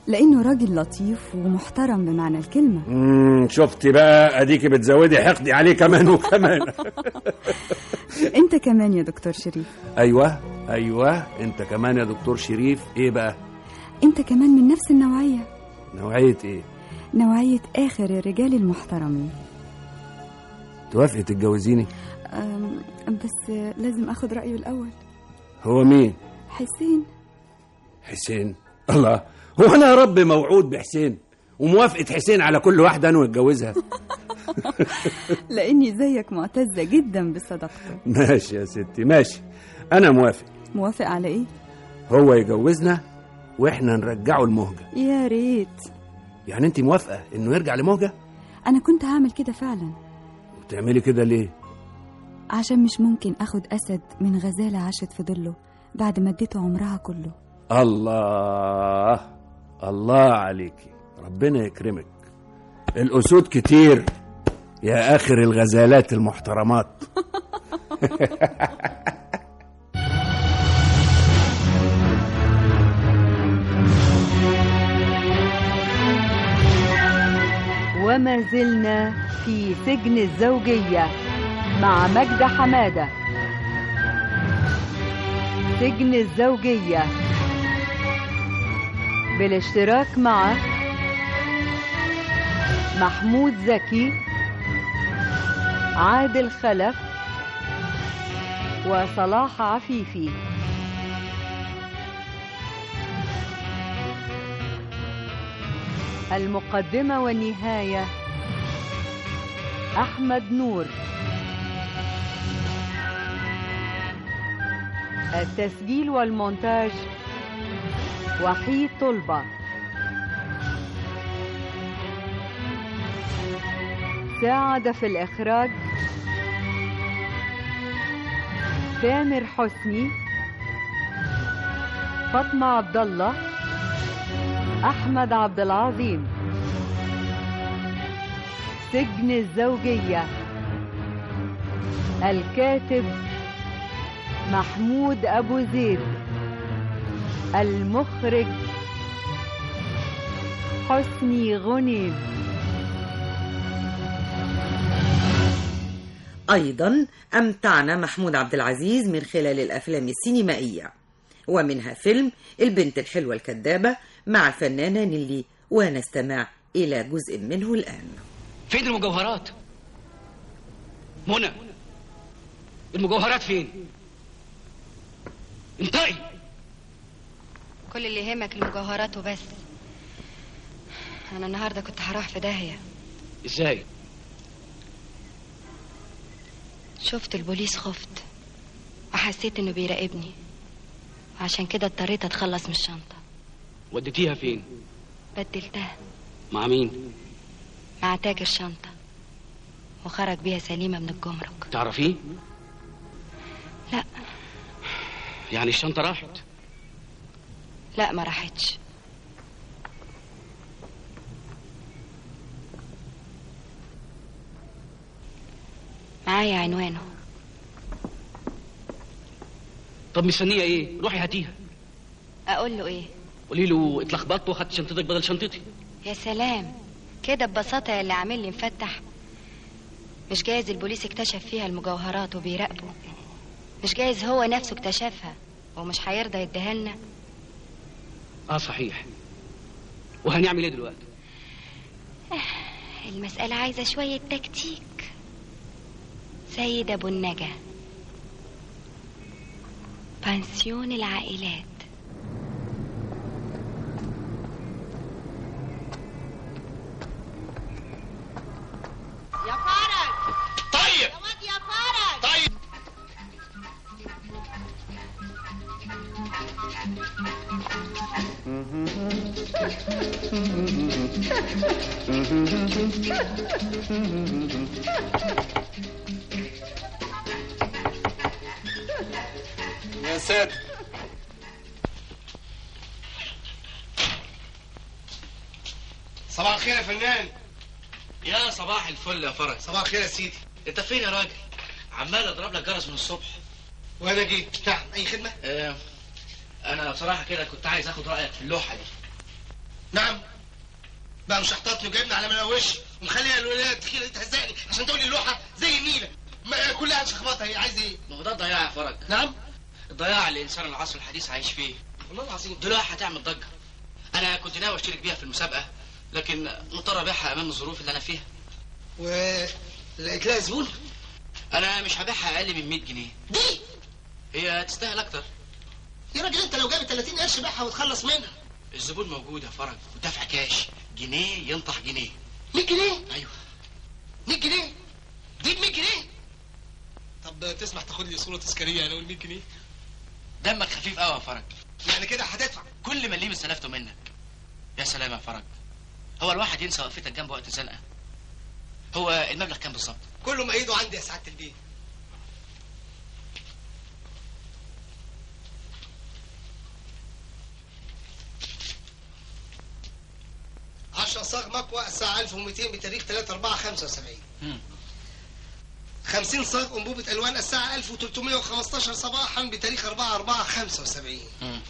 لأنه راجل لطيف ومحترم بمعنى الكلمة
امم شفتي بقى اديكي بتزودي حقدي عليه كمان وكمان
أنت كمان يا دكتور شريف
ايوه ايوه انت كمان يا دكتور شريف ايه بقى
أنت كمان من نفس النوعية
نوعيه ايه
نوعية آخر الرجال المحترمين
توافقي تتجوزيني
أم، بس لازم أخد رأيه الأول
هو مين
حسين
حسين الله هو انا يا رب موعود بحسين وموافقه حسين على كل واحده انا واتجوزها
لأني زيك معتزة جدا بصداقته
ماشي يا ستي ماشي انا موافق
موافق على إيه؟
هو يجوزنا واحنا نرجعه المهجه
يا ريت
يعني انت موافقه انه يرجع لمهجه
أنا كنت هعمل كده فعلا
وتعملي كده ليه
عشان مش ممكن أخد أسد من غزالة عاشت في ظله بعد ما اديته عمرها كله
الله الله عليكي ربنا يكرمك الاسود كتير يا اخر الغزالات المحترمات
وما زلنا في سجن الزوجية مع مجد حمادة سجن الزوجية بالاشتراك مع محمود زكي عادل خلف وصلاح عفيفي المقدمة والنهاية أحمد نور التسجيل والمونتاج وحيد طلبة ساعد في الإخراج تامر حسني فاطمة عبد الله أحمد عبد العظيم سجن الزوجية الكاتب محمود أبو زيد المخرج حسني غنيم
أيضا أمتعنا محمود عبد العزيز من خلال الأفلام السينمائية ومنها فيلم البنت الحلوة الكذابة مع الفنانة نيلي ونستمع إلى جزء منه الآن
فين المجوهرات منى المجوهرات فين انطقي
كل اللي يهمك المجوهرات وبس انا النهارده كنت هروح في داهيه
ازاي
شفت البوليس خفت وحسيت انه بيراقبني وعشان كده اضطريت اتخلص من الشنطه
وديتيها فين
بدلتها
مع مين
مع تاجر شنطه وخرج بيها سليمه من الجمرك
تعرفيه
لا
يعني الشنطه راحت
لا ما راحتش معايا عنوانه
طب مستنيه ايه روحي هاتيها
اقول له ايه
قولي له اتلخبطت واخدت شنطتك بدل شنطتي
يا سلام كده ببساطة يا اللي عامل لي مفتح مش جايز البوليس اكتشف فيها المجوهرات وبيراقبه مش جايز هو نفسه اكتشفها ومش هيرضى يديها لنا
اه صحيح وهنعمل ايه دلوقتي
المسألة عايزة شوية تكتيك سيد أبو النجا بانسيون العائلات
يا فرج
طيب
يا واد يا فرج
طيب
يا ساتر
صباح الخير يا فنان يا صباح الفل يا فرج
صباح الخير يا سيدي
انت فين يا راجل عمال اضرب لك جرس من الصبح
وانا جيت نعم اي خدمه
آه انا بصراحه كده كنت عايز اخد رايك في اللوحه دي نعم بقى مش احتاطني وجايبني على مناوش ومخليها الولايه التخينه دي تهزقني عشان تقول لي اللوحه زي النيله ما كلها شخبطه هي عايز ايه؟
ما هو ده الضياع يا فرج
نعم
الضياع اللي الانسان العصر الحديث عايش فيه
والله العظيم
دلوقتي هتعمل ضجه انا كنت ناوي اشترك بيها في المسابقه لكن مضطر ابيعها امام الظروف اللي انا فيها
و لقيت لها زبون
انا مش هبيعها اقل من 100 جنيه
دي
هي تستاهل اكتر
يا راجل انت لو جابت 30 قرش بيعها وتخلص منها
الزبون موجود يا فرج ودفع كاش جنيه ينطح جنيه
100 جنيه
ايوه
100 جنيه دي ب 100 جنيه طب تسمح تاخد لي صوره تذكاريه انا وال 100 جنيه
دمك خفيف قوي يا فرج
يعني كده هتدفع
كل مليم استلفته منك يا سلام يا فرج هو الواحد ينسى وقفتك جنبه وقت الزنقه هو المبلغ كام بالظبط
كله ما ايده عندي يا سعاده البيه 10 صاغ مكوى الساعة 1200 بتاريخ 3 4 75 50 صاغ أنبوبة ألوان الساعة 1315 صباحا بتاريخ 4 4 75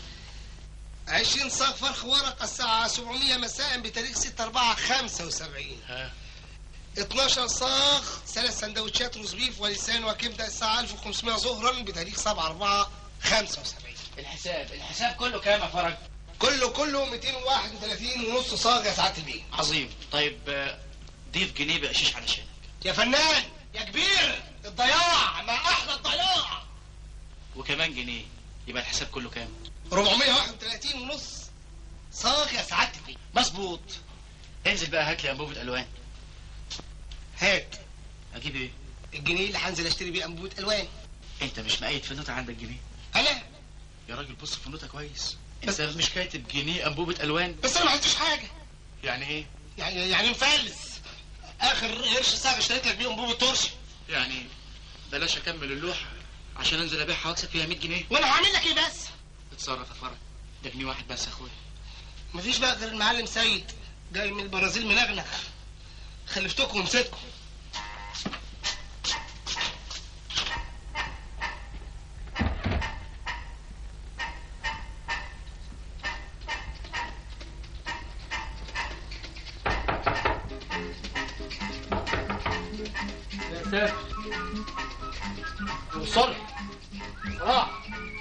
20 صاغ فرخ ورق الساعة 700 مساء بتاريخ 6 4 75 12 صاغ ثلاث سندوتشات روز بيف ولسان وكبدة الساعة 1500 ظهرا بتاريخ 7 4 75
الحساب الحساب كله كام يا فرج
كله كله 231 ونص صاغ يا سعاده البيه
عظيم طيب آه، ضيف جنيه بقشيش علشانك
يا فنان يا كبير الضياع ما احلى الضياع
وكمان جنيه يبقى الحساب كله كام
431 ونص صاغ يا سعاده البيه
مظبوط انزل بقى هات لي انبوبه الوان
هات
اجيب ايه
الجنيه اللي هنزل اشتري بيه انبوبه الوان
انت مش مقيد في النوتة عندك جنيه
انا
يا راجل بص في النوتة كويس انت مش كاتب جنيه انبوبه الوان
بس انا ما عملتش حاجه
يعني ايه
يعني يعني مفلس اخر قرش صاغ اشتريت لك بيه انبوبه ترش
يعني بلاش اكمل اللوحه عشان انزل ابيعها واكسب فيها 100 جنيه
وانا هعمل لك ايه بس
اتصرف يا فرج ده جنيه واحد بس يا اخويا
مفيش بقى غير المعلم سيد جاي من البرازيل منغنغ خلفتكم ونسيتكم يا ساتر وصل صلاح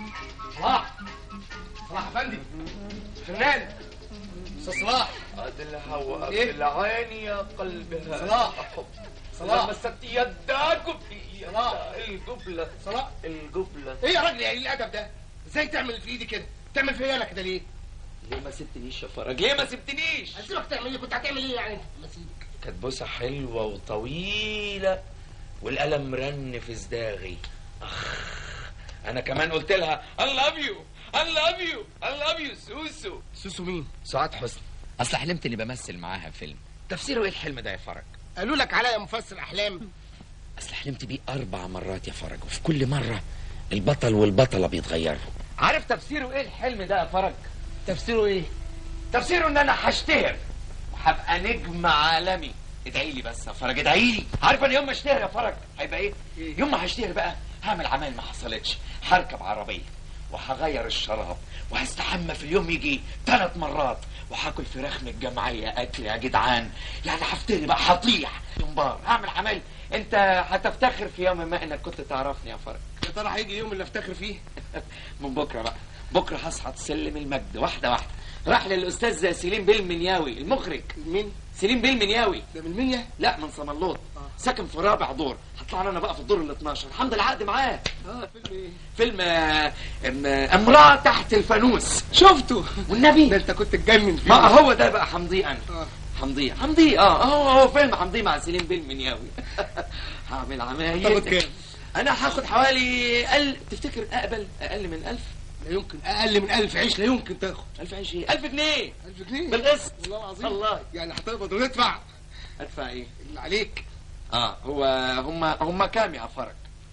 صلاح صلاح افندي فنان استاذ صلاح
أدلها وأبل
إيه؟
عيني يا قلبها
صلاح. صلاح.
لمست يداك في
صلاح.
الجبلة
صلاح
الجبلة
ايه يا راجل يا قليل الادب ده ازاي تعمل في ايدي كده تعمل فيا انا كده ليه
ليه ما سبتنيش يا فرج ليه ما سبتنيش
هسيبك تعمل ايه كنت هتعمل ايه يعني ما اسيبك
كانت بوسة حلوة وطويلة والقلم رن في صداغي أخ أنا كمان قلت لها I love you I love you I love you سوسو
سوسو مين
سعاد حسني أصل حلمت إني بمثل معاها فيلم تفسيره إيه الحلم ده يا فرج
قالوا لك عليا مفسر احلام
أصل حلمت بيه أربع مرات يا فرج وفي كل مرة البطل والبطلة بيتغيروا عارف تفسيره إيه الحلم ده يا فرج
تفسيره ايه
تفسيره إن أنا هشتهر وهبقى نجم عالمي ادعي لي بس يا فرج ادعي لي عارف انا يوم ما اشتهر يا فرج هيبقى ايه يوم ما هشتهر بقى هعمل عمال ما حصلتش هركب عربيه وهغير الشراب وهستحمى في اليوم يجي ثلاث مرات وهاكل فراخ من الجمعيه اكل يا جدعان يعني هفتري بقى هطيح مبار هعمل عمال انت هتفتخر في يوم ما انك كنت تعرفني يا فرج
يا ترى هيجي يوم اللي افتخر فيه
من بكره بقى بكره هصحى سلم المجد واحده واحده راح للاستاذ سليم بالمنياوي المخرج
مين
سليم بالمنياوي
ده من منيا
لا من صملوط ساكن في رابع دور هطلع انا بقى في الدور ال 12 الحمد لله عقد معاه
اه فيلم ايه
فيلم آه، آه، امراه تحت الفانوس
شفته
والنبي
ده انت كنت تجنن فيه
ما هو ده بقى حمضيه انا
اه
حمضيه حمضيه اه هو هو فيلم حمضيه مع سليم بالمنياوي هعمل عمايل
تاخد كام؟
انا هاخد حوالي ال... تفتكر اقبل اقل من 1000
لا يمكن اقل من ألف عيش لا يمكن تاخد
1000 عيش ايه 1000 جنيه
1000 جنيه
بالقسط
والله العظيم
الله
يعني هتقبض وتدفع
ادفع ايه
اللي عليك
اه هو هم هم كام يا فرج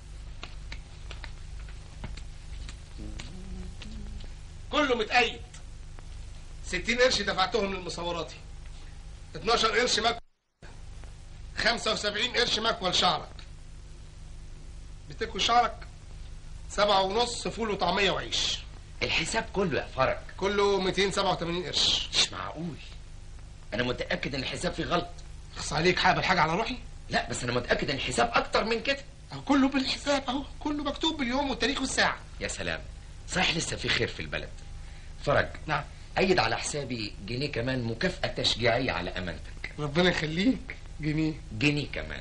كله متأيد 60 قرش دفعتهم للمصوراتي 12 قرش مكوى 75 قرش مكوى لشعرك بتكوي شعرك سبعة ونص فول وطعمية وعيش
الحساب كله يا فرج
كله 287 قرش
مش معقول انا متاكد ان الحساب فيه غلط
خص عليك حابب الحاجه على روحي
لا بس انا متاكد ان الحساب اكتر من كده
أهو كله بالحساب اهو كله مكتوب باليوم والتاريخ والساعه
يا سلام صحيح لسه في خير في البلد فرج
نعم
أيد على حسابي جنيه كمان مكافأة تشجيعية على أمانتك
ربنا يخليك جنيه
جنيه كمان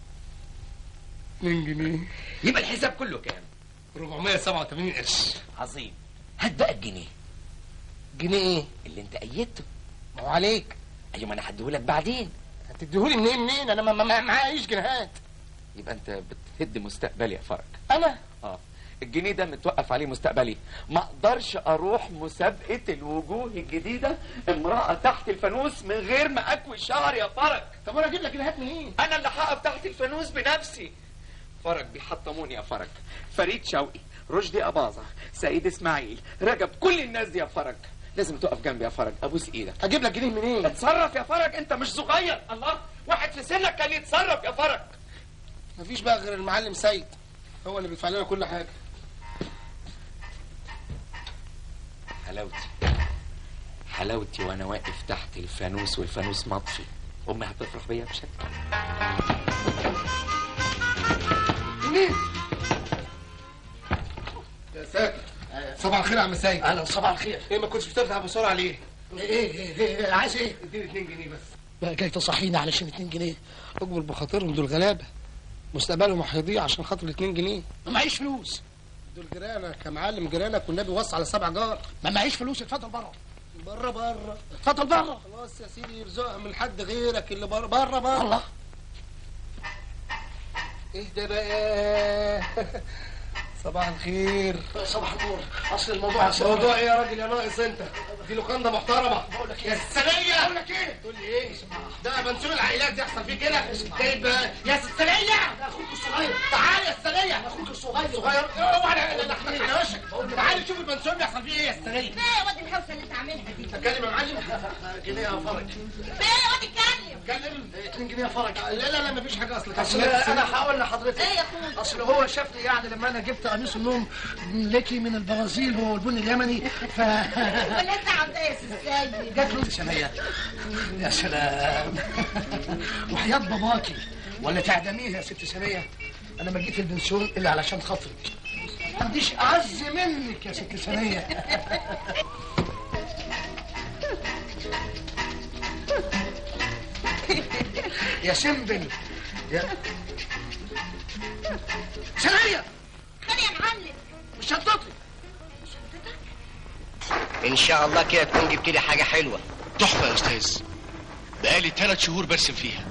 2 جنيه
يبقى الحساب كله كام
487 قرش
عظيم هات بقى الجنيه
جنيه ايه
اللي انت أيدته
ما هو عليك
أيوة ما أنا هديهولك بعدين
هتديهولي منين منين انا ما- ما ما- معايش جنيهات
يبقى أنت بتهد مستقبلي يا فرج
انا
اه الجنيه ده متوقف عليه مستقبلي ما اقدرش اروح مسابقه الوجوه الجديده امراه تحت الفانوس من غير ما اكوي شعر يا فرج
طب انا اجيب لك جنيهات منين
انا اللي هقف تحت الفانوس بنفسي فرج بيحطموني يا فرج فريد شوقي رشدي اباظه سعيد اسماعيل رجب كل الناس دي يا فرج لازم تقف جنبي يا فرج ابوس ايدك
اجيب لك جنيه منين
اتصرف يا فرج انت مش صغير الله واحد في سنك كان يتصرف يا فرج
مفيش بقى غير المعلم سيد هو اللي بيدفع لنا كل حاجه
حلاوتي حلاوتي وانا واقف تحت الفانوس والفانوس مطفي امي هتفرح بيا بشكل
منين يا ساتر صباح الخير يا عم سيد
اهلا صباح الخير
ايه ما كنتش بتفتح بسرعه ليه
ايه ايه ايه عايز ايه
اديني 2 جنيه بس
بقى جاي تصحيني علشان 2 جنيه
اجبر بخاطرهم دول غلابه مستقبلهم هيضيع عشان خاطر ال 2 جنيه
ما معيش فلوس
دول جيرانك يا معلم جيرانك والنبي وصى على سبع جار
ما معيش فلوس اتفضل بره
بره بره
اتفضل بره
خلاص يا سيدي يرزقها من حد غيرك اللي بره بره بره
الله
ايه ده بقى صباح الخير
صباح النور اصل الموضوع يا سيدي.
موضوع ايه يا راجل يا ناقص انت دي لوكاندا محترمه
بقول لك
يا
ايه
السنيه
بقول لك ايه
تقول لي ايه ده منسوب العائلات يحصل فيه كده طيب يا السنيه
ده اخوك الصغير
تعالى يا السنيه
ده اخوك الصغير
صغير اوعى لا لا احنا على وشك تعالى شوف المنسوب يحصل فيه ايه يا السنيه
ايه يا واد الهوسه اللي انت عاملها دي
اتكلم يا معلم
جنيه يا فرج
ايه يا واد اتكلم
اتكلم
2 جنيه يا فرج
لا لا لا مفيش حاجه اصلا
اصل انا هقول لحضرتك
ايه يا اخويا
اصل هو شافني يعني لما انا جبت قميص النوم ليكي من البرازيل هو البني اليمني ف
ولا انت عاوز ايه يا سيد
جات له سنية يا سلام وحياة باباكي ولا تعدميه يا ست سنية انا ما جيت البنسيون الا علشان خاطرك ما عنديش اعز منك يا ست سنية يا سنبل يا سنية
خلي يا معلم
مش شنطتي
ان شاء الله كده تكون جبت لي حاجه حلوه
تحفه يا استاذ بقالي ثلاث شهور برسم فيها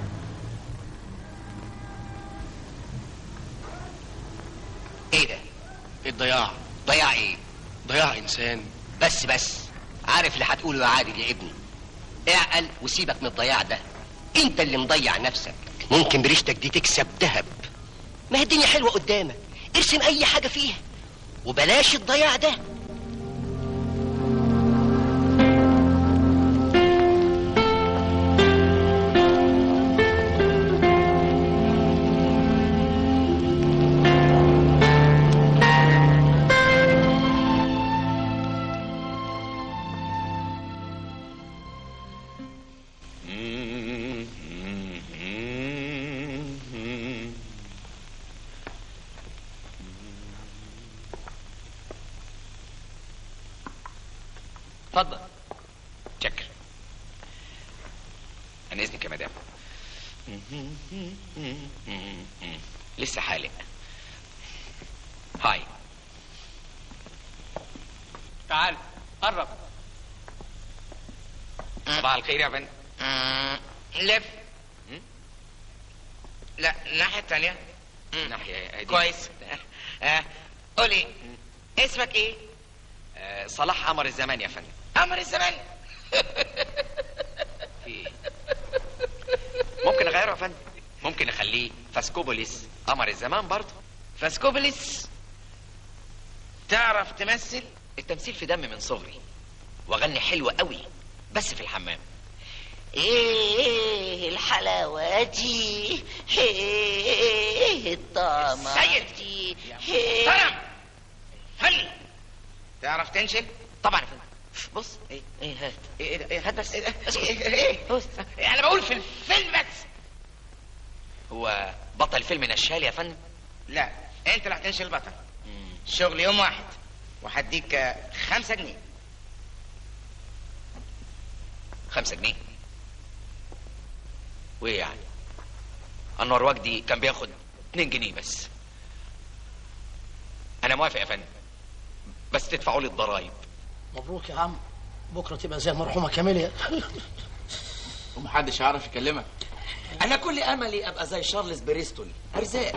ايه ده
الضياع
ضياع ايه
ضياع انسان
بس بس عارف اللي هتقوله يا عادل يا ابني اعقل وسيبك من الضياع ده انت اللي مضيع نفسك ممكن بريشتك دي تكسب ذهب ما هي الدنيا حلوه قدامك ارسم اي حاجه فيها وبلاش الضياع ده
اتفضل شكر عن اذنك يا مدام لسه حالق هاي تعال قرب صباح الخير يا فندم
لف لا الناحيه الثانيه
ناحية دي.
كويس آه. قولي اسمك ايه
آه، صلاح قمر الزمان يا فندم
قمر الزمان
في إيه؟ ممكن اغيره يا فندم ممكن اخليه فاسكوبوليس قمر الزمان برضه
فاسكوبلس تعرف تمثل
التمثيل في دمي من صغري واغني حلو قوي بس في الحمام
ايه الحلاوه دي ايه الطعمه
سيد.
دي ايه
ترم هل
تعرف تنشل
طبعا يا فندم بص ايه ايه هات ايه ايه إيه، هات بس ايه ايه ايه بص انا بقول في الفيلم بس
هو بطل الفيلم نشال يا فندم
لا انت اللي هتنشل البطل شغل يوم واحد وهديك آه، خمسة جنيه
خمسة جنيه وايه يعني انور وجدي كان بياخد اتنين جنيه بس انا موافق يا فندم بس تدفعوا لي الضرايب
مبروك يا عم بكره تبقى زي المرحومه كاميليا
ومحدش هيعرف يكلمك
انا كل املي ابقى زي شارلز بريستول ارزاق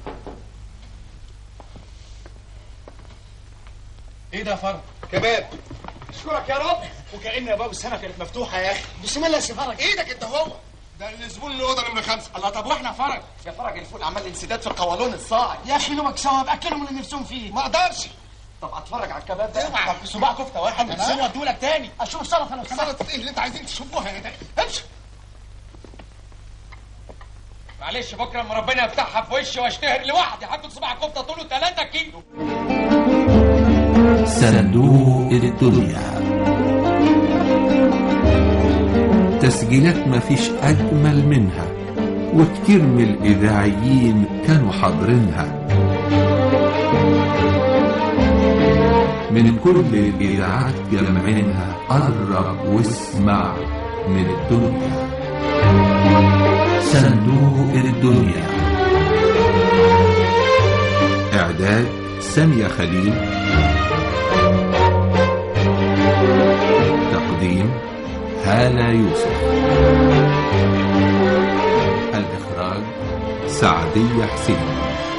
ايه ده يا فرج كباب اشكرك يا رب وكأن ابواب السنه كانت مفتوحه يا اخي بسم الله يا سي فرج ايدك انت هو ده الزبون اللي اوضه نمره خمسه الله طب واحنا فرج يا فرج الفول عمال انسداد في القولون الصاعد يا اخي نومك سوا باكلهم اللي نفسهم فيه ما اقدرش طب اتفرج على الكباب ده اوعى صباع كفته واحد نفسهم ادولك تاني اشوف سلطه لو سمحت سلطه ايه اللي انت عايزين تشوفوها يا ده امشي
معلش بكره اما ربنا يفتحها في وشي واشتهر لوحدي هاخد صباع كفته طوله 3 كيلو
صندوق الدنيا تسجيلات مفيش أجمل منها وكتير من الإذاعيين كانوا حاضرينها من كل الإذاعات جمعينها قرب واسمع من الدنيا صندوق الدنيا إعداد سامية خليل تقديم هالة يوسف الإخراج سعدية حسين